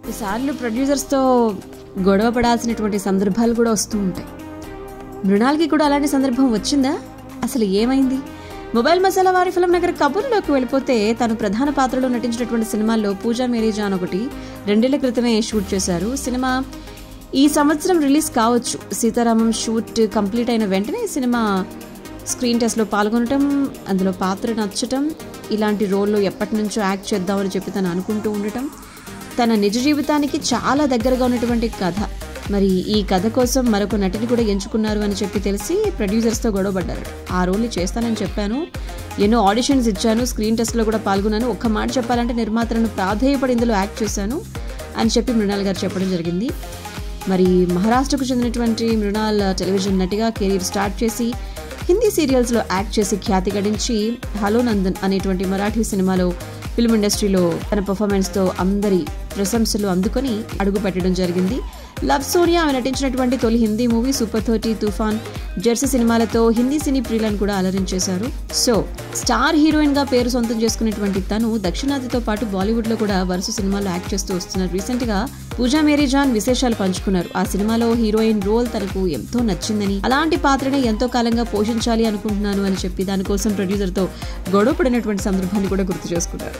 ఈసార్లు ప్రొడ్యూసర్స్తో గొడవ పడాల్సినటువంటి సందర్భాలు కూడా వస్తూ ఉంటాయి మృణాల్కి కూడా అలాంటి సందర్భం వచ్చిందా అసలు ఏమైంది మొబైల్ మసాలా వారి ఫిల్మ్ నగర్ కబుర్లోకి వెళ్ళిపోతే తను ప్రధాన పాత్రలో నటించినటువంటి సినిమాల్లో పూజా మేరీ జాన్ ఒకటి రెండేళ్ల క్రితమే షూట్ చేశారు సినిమా ఈ సంవత్సరం రిలీజ్ కావచ్చు సీతారామం షూట్ కంప్లీట్ అయిన వెంటనే ఈ సినిమా స్క్రీన్ టెస్ట్లో పాల్గొనటం అందులో పాత్ర నచ్చటం ఇలాంటి రోల్లో ఎప్పటి నుంచో యాక్ట్ చేద్దామని చెప్పి తను అనుకుంటూ ఉండటం తన నిజ జీవితానికి చాలా దగ్గరగా ఉన్నటువంటి కథ మరి ఈ కథ కోసం మరొక నటిని కూడా ఎంచుకున్నారు అని చెప్పి తెలిసి ప్రొడ్యూసర్స్తో గొడవపడ్డారు ఆ రోల్ని చేస్తానని చెప్పాను ఎన్నో ఆడిషన్స్ ఇచ్చాను స్క్రీన్ టెస్ట్లో కూడా పాల్గొన్నాను ఒక్క మాట చెప్పాలంటే నిర్మాతలను ప్రాధేయపడి ఇందులో యాక్ట్ చేశాను అని చెప్పి మృణాల్ గారు చెప్పడం జరిగింది మరి మహారాష్ట్రకు చెందినటువంటి మృణాల్ టెలివిజన్ నటిగా కెరీర్ స్టార్ట్ చేసి హిందీ సీరియల్స్లో యాక్ట్ చేసి ఖ్యాతి గడించి హలో నందన్ అనేటువంటి మరాఠీ సినిమాలో ఫిల్మ్ ఇండస్ట్రీలో తన పర్ఫార్మెన్స్తో అందరి ప్రశంసలు అందుకొని అడుగు పెట్టడం జరిగింది లవ్ సోనియా ఆమె నటించినటువంటి తొలి Hindi movie super thirty Toofaan Jersey సినిమాలతో హిందీ సినీ ప్రియులను కూడా అలరించేశారు సో స్టార్ హీరోయిన్ గా పేరు సొంతం చేసుకున్నటువంటి తను దక్షిణాదితో పాటు బాలీవుడ్ లో కూడా వరుస సినిమాల్లో యాక్ట్ చేస్తూ వస్తున్నారు రీసెంట్ గా పూజా మేరీ జాన్ విశేషాలు పంచుకున్నారు ఆ సినిమాలో హీరోయిన్ రోల్ తనకు ఎంతో నచ్చిందని అలాంటి పాత్రనే ఎంతో కాలంగా పోషించాలి అనుకుంటున్నాను అని చెప్పి దానికోసం ప్రొడ్యూసర్ తో గొడవ పడినటువంటి సందర్భాన్ని కూడా గుర్తు చేసుకున్నారు